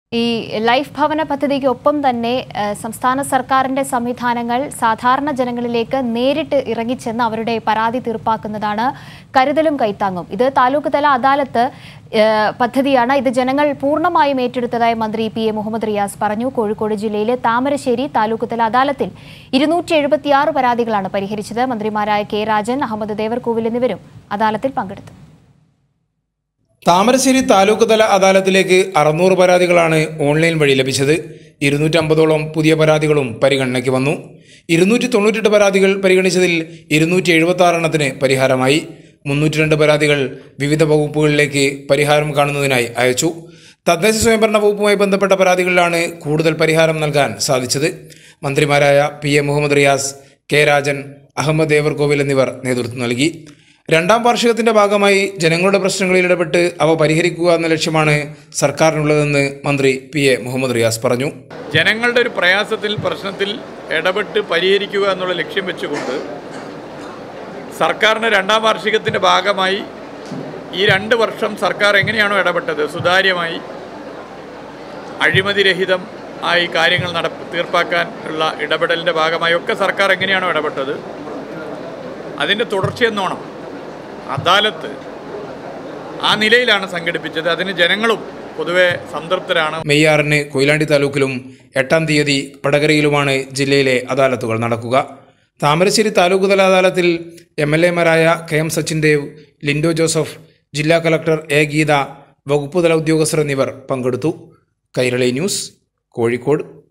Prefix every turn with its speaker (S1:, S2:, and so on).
S1: ഈ ലൈഫ് ഭവന പദ്ധതിക്ക് ഒപ്പം തന്നെ ഏഹ്, സംസ്ഥാന സർക്കാരിന്റെ സംവിധാനങ്ങൾ സാധാരണ ജനങ്ങളിലേക്ക് നേരിട്ട് ഇറങ്ങിച്ചെന്ന് അവരുടെ പരാതി തീർപ്പാക്കുന്നതാണ് കരുതലും കൈത്താങ്ങും ഇത് താലൂക്ക് തല അദാലത്ത് ഏഹ്, പദ്ധതിയാണ് ഇത് ജനങ്ങൾ പൂർണ്ണമായും ഏറ്റെടുത്തതായി മന്ത്രി പി എ മുഹമ്മദ് റിയാസ് പറഞ്ഞു കോഴിക്കോട് ജില്ലയിലെ താമരശ്ശേരി താലൂക്ക് തല അദാലത്തിൽ ഇരുന്നൂറ്റി എഴുപത്തിയാറ് പരാതികളാണ് പരിഹരിച്ചത് മന്ത്രിമാരായ കെ രാജൻ അഹമ്മദ് ദേവർകോവിൽ എന്നിവരും അദാലത്തിൽ പങ്കെടുത്തു
S2: താമരശ്ശേരി താലൂക്ക് തല അദാലത്തിലേക്ക് അറുന്നൂറ് പരാതികളാണ് ഓൺലൈൻ വഴി ലഭിച്ചത് ഇരുന്നൂറ്റമ്പതോളം പുതിയ പരാതികളും പരിഗണനയ്ക്ക് വന്നു ഇരുന്നൂറ്റി തൊണ്ണൂറ്റെട്ട് പരാതികൾ പരിഗണിച്ചതിൽ ഇരുന്നൂറ്റി എഴുപത്തി ആറെണ്ണത്തിന് പരിഹാരമായി മുന്നൂറ്റി രണ്ട് പരാതികൾ വിവിധ വകുപ്പുകളിലേക്ക് പരിഹാരം കാണുന്നതിനായി അയച്ചു തദ്ദേശ സ്വയംഭരണ വകുപ്പുമായി ബന്ധപ്പെട്ട പരാതികളിലാണ് കൂടുതൽ പരിഹാരം നൽകാൻ സാധിച്ചത് മന്ത്രിമാരായ P A Muhammad Riyas K Rajan Ahammed Devarkovil എന്നിവർ നേതൃത്വം നൽകി രണ്ടാം വാർഷികത്തിന്റെ ഭാഗമായി ജനങ്ങളുടെ പ്രശ്നങ്ങളിൽ ഇടപെട്ട് അവ പരിഹരിക്കുക എന്ന ലക്ഷ്യമാണ് സർക്കാരിനുള്ളതെന്ന് മന്ത്രി പി എ മുഹമ്മദ് റിയാസ് പറഞ്ഞു
S3: ജനങ്ങളുടെ ഒരു പ്രയാസത്തിൽ പ്രശ്നത്തിൽ ഇടപെട്ട് പരിഹരിക്കുക എന്നുള്ള ലക്ഷ്യം വെച്ചുകൊണ്ട് സർക്കാരിൻ്റെ രണ്ടാം വാർഷികത്തിൻ്റെ ഭാഗമായി ഈ രണ്ട് വർഷം സർക്കാർ എങ്ങനെയാണോ ഇടപെട്ടത് സുതാര്യമായി അഴിമതിരഹിതം ആയി കാര്യങ്ങൾ നട തീർപ്പാക്കാൻ ഉള്ള ഇടപെടലിൻ്റെ ഭാഗമായി ഒക്കെ സർക്കാർ എങ്ങനെയാണോ ഇടപെട്ടത് അതിൻ്റെ തുടർച്ചയെന്നോണം അദാലത്ത് ആ നിലയിലാണ് സംഘടിപ്പിച്ചത് അതിന് ജനങ്ങളും പൊതുവെ സംതൃപ്തരാണ്
S2: മെയ് ആറിന് കൊയിലാണ്ടി താലൂക്കിലും എട്ടാം തീയതി വടകരയിലുമാണ് ജില്ലയിലെ അദാലത്തുകൾ നടക്കുക താമരശ്ശേരി താലൂക്ക് തല അദാലത്തിൽ എം എൽ എമാരായ കെ എം സച്ചിൻ ദേവ് ലിൻഡോ ജോസഫ് ജില്ലാ കളക്ടർ എ ഗീത വകുപ്പുതല ഉദ്യോഗസ്ഥർ എന്നിവർ പങ്കെടുത്തു കൈരളി ന്യൂസ് കോഴിക്കോട്